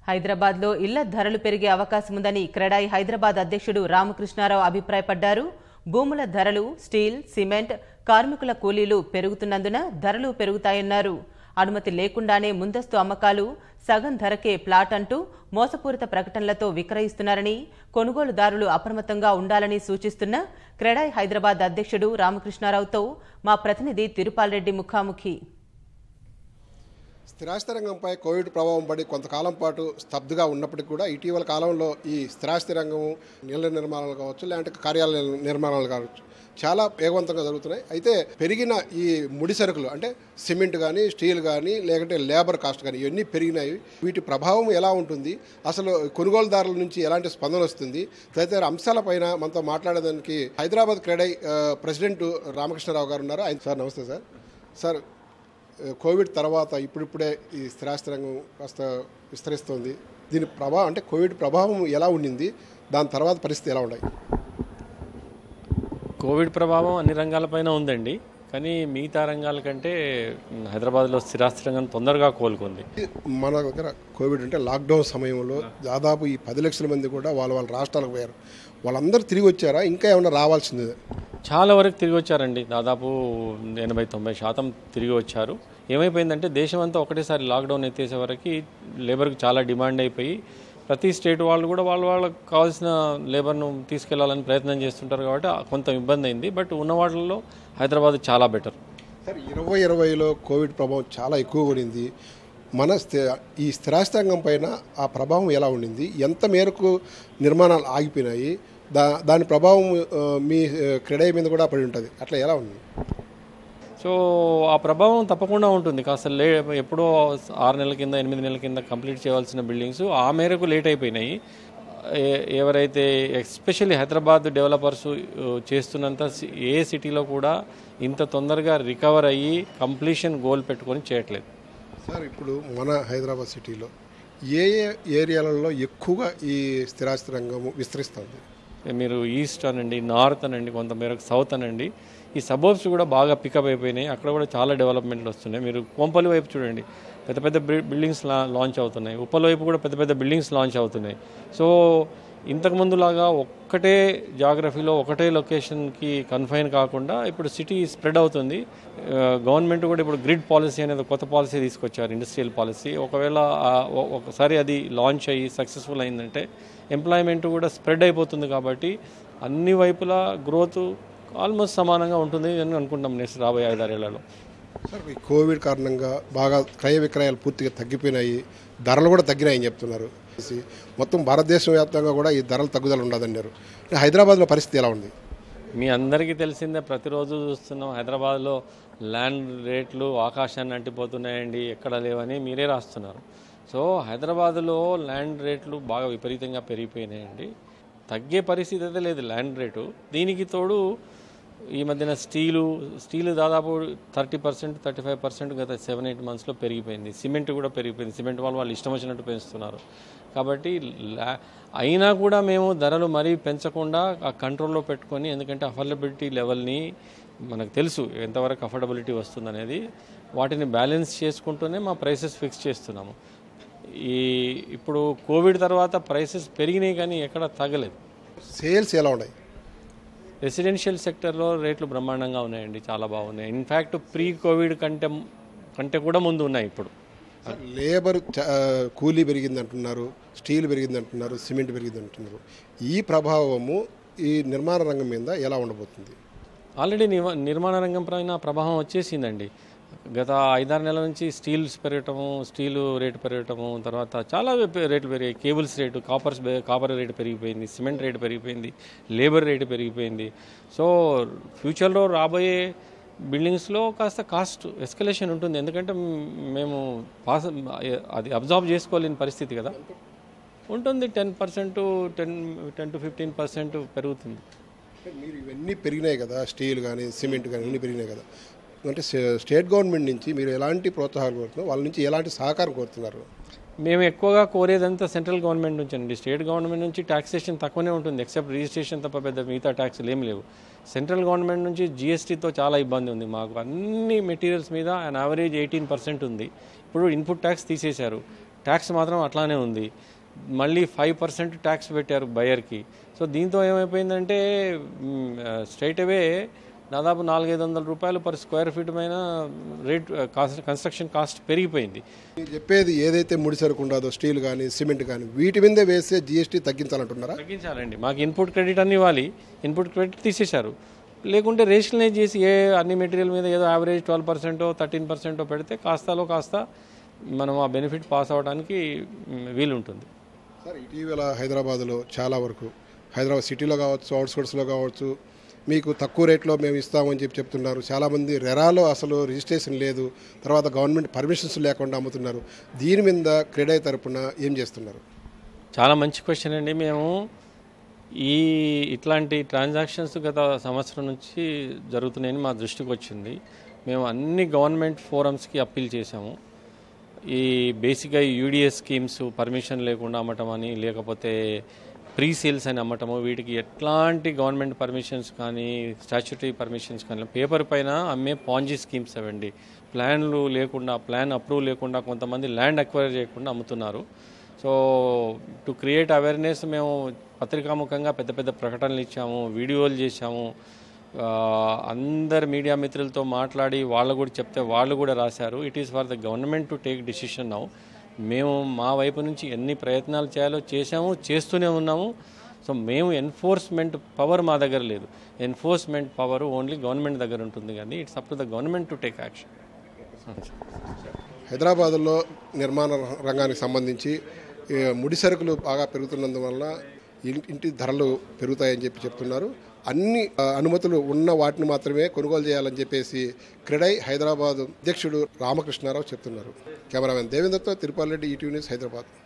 హైదరాబాద్లో ఇళ్ల ధరలు పెరిగే అవకాశం ఉందని క్రెడాయి హైదరాబాద్ అధ్యక్షుడు రామకృష్ణారావు అభిప్రాయపడ్డారు భూముల ధరలు స్టీల్ సిమెంట్ కార్మికుల కూలీలు పెరుగుతున్నందున ధరలు పెరుగుతాయన్నారు అనుమతి లేకుండానే ముందస్తు అమ్మకాలు సగం ధరకే ప్లాట్ అంటూ మోసపూరిత ప్రకటనలతో విక్రయిస్తున్నారని కొనుగోలుదారులు అప్రమత్తంగా ఉండాలని సూచిస్తున్న క్రెడాయి హైదరాబాద్ అధ్యక్షుడు రామకృష్ణారావుతో మా ప్రతినిధి తిరుపాల్ రెడ్డి ముఖాముఖి స్థిరాస్తి రంగంపై కోవిడ్ ప్రభావం పడి కొంతకాలం పాటు స్తబ్దుగా ఉన్నప్పటికీ కూడా ఇటీవల కాలంలో ఈ స్థిరాస్తి రంగం నీళ్ళ నిర్మాణాలు కావచ్చు లేదంటే కార్యాలయ నిర్మాణాలు కావచ్చు చాలా వేగవంతంగా జరుగుతున్నాయి అయితే పెరిగిన ఈ ముడి సరుకులు అంటే సిమెంట్ కానీ స్టీల్ కానీ లేకుంటే లేబర్ కాస్ట్ కానీ ఇవన్నీ పెరిగినాయి వీటి ప్రభావం ఎలా ఉంటుంది అసలు కొనుగోలుదారుల నుంచి ఎలాంటి స్పందన వస్తుంది తదితర అంశాలపైన మనతో మాట్లాడడానికి హైదరాబాద్ క్రెడై ఆ, ప్రెసిడెంట్ రామకృష్ణారావు గారు ఉన్నారు ఆయన సార్ నమస్తే సార్ సార్ కోవిడ్ తర్వాత ఇప్పుడిప్పుడే ఈ స్థిరాస్తి రంగం కాస్త విస్తరిస్తోంది దీని ప్రభావం అంటే కోవిడ్ ప్రభావం ఎలా ఉండింది దాని తర్వాత పరిస్థితి ఎలా ఉన్నాయి కోవిడ్ ప్రభావం అన్ని రంగాలపైన ఉందండి కానీ మిగతా రంగాల కంటే మ్, హైదరాబాద్లో స్థిరాస్తి రంగం తొందరగా కోలుకుంది మన దగ్గర కోవిడ్ అంటే లాక్డౌన్ సమయంలో దాదాపు ఈ పది లక్షల మంది కూడా వాళ్ళ వాళ్ళ రాష్ట్రాలకు పోయారు వాళ్ళందరూ తిరిగి వచ్చారా ఇంకా ఏమైనా రావాల్సిందే చాలా వరకు తిరిగి వచ్చారండి దాదాపు ఎనభై తొంభై శాతం తిరిగి వచ్చారు ఏమైపోయిందంటే దేశం అంతా ఒకటేసారి లాక్డౌన్ ఎత్తేసే వరకు లేబర్కి చాలా డిమాండ్ అయిపోయి ప్రతి స్టేట్ వాళ్ళు కూడా వాళ్ళ వాళ్ళకి కావాల్సిన లేబర్ను తీసుకెళ్లాలని ప్రయత్నం చేస్తుంటారు కాబట్టి కొంత ఇబ్బంది అయింది బట్ ఉన్న వాటిల్లో హైదరాబాద్ చాలా బెటర్ సార్ ఇరవై ఇరవైలో కోవిడ్ ప్రభావం చాలా ఎక్కువ పడింది మన స్థి ఈ స్థిరాస్తి రంగం పైన ఆ ప్రభావం ఎలా ఉండింది ఎంత మేరకు నిర్మాణాలు ఆగిపోయినాయి దా దాని ప్రభావం ఆ, మీ క్రెడై మీద కూడా పడి ఉంటుంది అట్లా ఎలా ఉంది సో ఆ ప్రభావం తప్పకుండా ఉంటుంది కాస్త లే ఎప్పుడో ఆరు నెలల కింద ఎనిమిది నెలల కింద కంప్లీట్ చేయవలసిన బిల్డింగ్స్ ఆ మేరకు లేట్ అయిపోయినాయి ఏ- ఎవరైతే ఎస్పెషల్లీ హైదరాబాద్ డెవలపర్స్ చేస్తున్నంత సి- ఏ సిటీలో కూడా ఇంత తొందరగా రికవర్ అయ్యి కంప్లీషన్ గోల్ పెట్టుకొని చేయట్లేదు సార్ ఇప్పుడు మన హైదరాబాద్ సిటీలో ఏ ఏ ఏరియాలలో ఎక్కువగా ఈ స్థిరాస్తి రంగము విస్తరిస్తుంది మీరు ఈస్ట్ అనండి నార్త్ అనండి కొంత మేరకు సౌత్ అనండి ఈ సబర్బ్స్ కూడా బాగా పికప్ అయిపోయినాయి అక్కడ కూడా చాలా డెవలప్మెంట్లు వస్తున్నాయి మీరు కోంపల్లి వైపు చూడండి పెద్ద పెద్ద బి- బిల్డింగ్స్ లా లాంచ్ అవుతున్నాయి ఉప్పల వైపు కూడా పెద్ద పెద్ద బిల్డింగ్స్ లాంచ్ అవుతున్నాయి సో ఇంతకుముందు లాగా ఒక్కటే జాగ్రఫీలో ఒకటే లొకేషన్కి కన్ఫైన్ కాకుండా ఇప్పుడు సిటీ స్ప్రెడ్ అవుతుంది ఆ, గవర్నమెంట్ కూడా ఇప్పుడు గ్రిడ్ పాలసీ అనేది ఒక కొత్త పాలసీ తీసుకొచ్చారు ఇండస్ట్రియల్ పాలసీ ఒకవేళ ఆ ఒ- ఒకసారి అది లాంచ్ అయ్యి సక్సెస్ఫుల్ అయిందంటే ఎంప్లాయ్మెంట్ కూడా స్ప్రెడ్ అయిపోతుంది కాబట్టి అన్ని వైపులా గ్రోత్ ఆల్మోస్ట్ సమానంగా ఉంటుంది అని అనుకుంటాం నెక్స్ట్ రాబోయే ఐదారేళ్లలో సార్ ఈ కోవిడ్ కారణంగా బాగా క్రయ విక్రయాలు పూర్తిగా తగ్గిపోయినాయి ధరలు కూడా తగ్గినాయని చెప్తున్నారు మొత్తం భారతదేశం వ్యాప్తంగా కూడా ఈ ధరలు తగ్గుదల ఉండదన్నారు అంటే హైదరాబాద్లో పరిస్థితి ఎలా ఉంది మీ అందరికీ తెలిసిందే ప్రతిరోజు చూస్తున్నాం హైదరాబాద్లో ల్యాండ్ రేట్లు ఆకాశాన్ని అంటిపోతున్నాయండి ఎక్కడ లేవని మీరే రాస్తున్నారు సో హైదరాబాద్లో ల్యాండ్ రేట్లు బాగా విపరీతంగా పెరిగిపోయినాయండి తగ్గే పరిస్థితి అయితే లేదు ల్యాండ్ రేటు దీనికి తోడు ఈ మధ్యన స్టీలు స్టీలు దాదాపు thirty percent thirty five percent గత సెవెన్ ఎయిట్ మంత్స్లో పెరిగిపోయింది సిమెంట్ కూడా పెరిగిపోయింది సిమెంట్ వాళ్ళు వాళ్ళు ఇష్టం వచ్చినట్టు పెంచుతున్నారు కాబట్టి లా- అయినా కూడా మేము ధరలు మరీ పెంచకుండా ఆ కంట్రోల్లో పెట్టుకొని ఎందుకంటే అఫోర్డబిలిటీ లెవెల్ని మనకు తెలుసు ఎంతవరకు అఫోర్డబిలిటీ వస్తుందనేది వాటిని బ్యాలెన్స్ చేసుకుంటూనే మా ప్రైసెస్ ఫిక్స్ చేస్తున్నాము ఈ ఇప్పుడు కోవిడ్ తర్వాత ప్రైసెస్ పెరిగినాయి కానీ ఎక్కడ తగ్గలేదు సేల్స్ ఎలా ఉన్నాయి రెసిడెన్షియల్ సెక్టర్లో రేట్లు బ్రహ్మాండంగా ఉన్నాయండి చాలా బాగున్నాయి ఇన్ఫ్యాక్ట్ ప్రీ కోవిడ్ కంటే కంటే కూడా ముందు ఉన్నాయి ఇప్పుడు లేబర్ చ- కూలీ పెరిగింది అంటున్నారు స్టీల్ పెరిగింది అంటున్నారు సిమెంట్ పెరిగింది అంటున్నారు ఈ ప్రభావము ఈ నిర్మాణ రంగం మీద ఎలా ఉండబోతుంది ఆల్రెడీ నివ- నిర్మాణ రంగం పైన ప్రభావం వచ్చేసిందండి గత ఐదారు నెలల నుంచి స్టీల్స్ పెరగటము స్టీలు రేటు పెరగటము తర్వాత చాలా పె- రేట్లు పెరిగాయి కేబుల్స్ రేటు కాపర్స్ బె- కాపర్ రేటు పెరిగిపోయింది సిమెంట్ రేటు పెరిగిపోయింది లేబర్ రేటు పెరిగిపోయింది సో ఫ్యూచర్లో రాబోయే బిల్డింగ్స్లో కాస్త కాస్ట్ ఎస్కలేషన్ ఉంటుంది ఎందుకంటే మ్- మేము పాస్ అది అబ్జార్బ్ చేసుకోలేని పరిస్థితి కదా ఉంటుంది ten percent ten ten to fifteen percent పెరుగుతుంది అంటే మీరు ఇవన్నీ పెరిగినాయి కదా స్టీల్ కానీ సిమెంట్ కానీ ఇవన్నీ పెరిగినాయి కదా అంటే స్టే- స్టేట్ గవర్నమెంట్ నుంచి మీరు ఎలాంటి ప్రోత్సాహాలు కోరుతున్నారు వాళ్ళ నుంచి ఎలాంటి సహకారం కోరుతున్నారు మేము ఎక్కువగా కోరేదంతా సెంట్రల్ గవర్నమెంట్ నుంచి అండి స్టేట్ గవర్నమెంట్ నుంచి ట్యాక్సేషన్ తక్కువనే ఉంటుంది ఎక్సెప్ట్ రిజిస్ట్రేషన్ తప్ప పెద్ద మిగతా ట్యాక్స్లు ఏమి లేవు సెంట్రల్ గవర్నమెంట్ నుంచి జిఎస్టీతో చాలా ఇబ్బంది ఉంది మాకు అన్ని మెటీరియల్స్ మీద అన్ యావరేజ్ ఎయిటీన్ పర్సెంట్ ఉంది ఇప్పుడు ఇన్పుట్ ట్యాక్స్ తీసేశారు ట్యాక్స్ మాత్రం అట్లానే ఉంది మళ్ళీ ఫైవ్ పర్సెంట్ ట్యాక్స్ పెట్టారు బయర్కి సో దీంతో ఏమైపోయిందంటే స్ట్రైట్ అవే దాదాపు నాలుగైదు వందల రూపాయలు పర్ స్క్వేర్ ఫీట్ పైన రేట్ కాస్ట్ కన్స్ట్రక్షన్ కాస్ట్ పెరిగిపోయింది మీరు చెప్పేది ఏదైతే ముడి సరుకు ఉండదో స్టీల్ కానీ సిమెంట్ కానీ వీటి మీదే వేసే జీఎస్టీ తగ్గించాలంటున్నారా తగ్గించాలండి మాకు ఇన్పుట్ క్రెడిట్ అన్ని ఇవ్వాలి ఇన్పుట్ క్రెడిట్ తీసేశారు లేకుంటే రేషనలైజ్ చేసి ఏ అన్ని మెటీరియల్ మీద ఏదో యావరేజ్ ట్వెల్వ్ పర్సెంటో థర్టీన్ పర్సెంటో పెడితే కాస్తాలో కాస్త మనం ఆ బెనిఫిట్ పాస్ అవ్వడానికి మ్, వీలుంటుంది సార్ ఇటీవల హైదరాబాద్లో చాలా వరకు హైదరాబాద్ సిటీలో కావచ్చు అవుట్స్కట్స్లో కావచ్చు మీకు తక్కువ రేట్లో మేము ఇస్తామని చెప్పి చెప్తున్నారు చాలామంది రెరాలో అసలు రిజిస్ట్రేషన్ లేదు తర్వాత గవర్నమెంట్ పర్మిషన్స్ లేకుండా అమ్ముతున్నారు దీని మీద క్రెడై తరపున ఏం చేస్తున్నారు చాలా మంచి క్వశ్చన్ అండి మేము ఈ ఇట్లాంటి ట్రాన్సాక్షన్స్ గత సంవత్సరం నుంచి జరుగుతున్నాయని మా దృష్టికి వచ్చింది మేము అన్ని గవర్నమెంట్ ఫోరమ్స్కి అప్పీల్ చేశాము ఈ బేసిక్గా యూడిఎస్ స్కీమ్స్ పర్మిషన్ లేకుండా అమ్మటం అని లేకపోతే ప్రీ సేల్స్ అని అమ్మటము వీటికి ఎట్లాంటి గవర్నమెంట్ పర్మిషన్స్ కానీ స్టాచ్యుటరీ పర్మిషన్స్ కానీ పేపర్ పైన అమ్మే పాంజీ స్కీమ్స్ అవండి ప్లాన్లు లేకుండా ప్లాన్ అప్రూవ్ లేకుండా కొంతమంది ల్యాండ్ అక్వైర్ చేయకుండా అమ్ముతున్నారు సో టు క్రియేట్ అవేర్నెస్ మేము పత్రికాముఖంగా పెద్ద పెద్ద ప్రకటనలు ఇచ్చాము వీడియోలు చేశాము ఆ, అందరు మీడియా మిత్రులతో మాట్లాడి వాళ్ళు కూడా చెప్తే వాళ్ళు కూడా రాశారు it is for the government to take decision now మేము మా వైపు నుంచి ఎన్ని ప్రయత్నాలు చేయాలో చేశాము చేస్తూనే ఉన్నాము సో మేము ఎన్ఫోర్స్మెంట్ పవర్ మా దగ్గర లేదు ఎన్ఫోర్స్మెంట్ పవర్ ఓన్లీ గవర్నమెంట్ దగ్గర ఉంటుంది కానీ it's up to the government to take action హైదరాబాదులో నిర్మాణ రంగానికి సంబంధించి ఏ, ముడి సరుకులు బాగా పెరుగుతున్నందువల్ల ఇన్- ఇంటి ధరలు పెరుగుతాయని చెప్పి చెప్తున్నారు అన్ని ఆ, అనుమతులు ఉన్న వాటిని మాత్రమే కొనుగోలు చేయాలని చెప్పేసి క్రెడై హైదరాబాద్ అధ్యక్షుడు రామకృష్ణారావు చెప్తున్నారు కెమెరామెన్ దేవేంద్రతో తిరుపతి రెడ్డి ఈటీవీ న్యూస్ హైదరాబాద్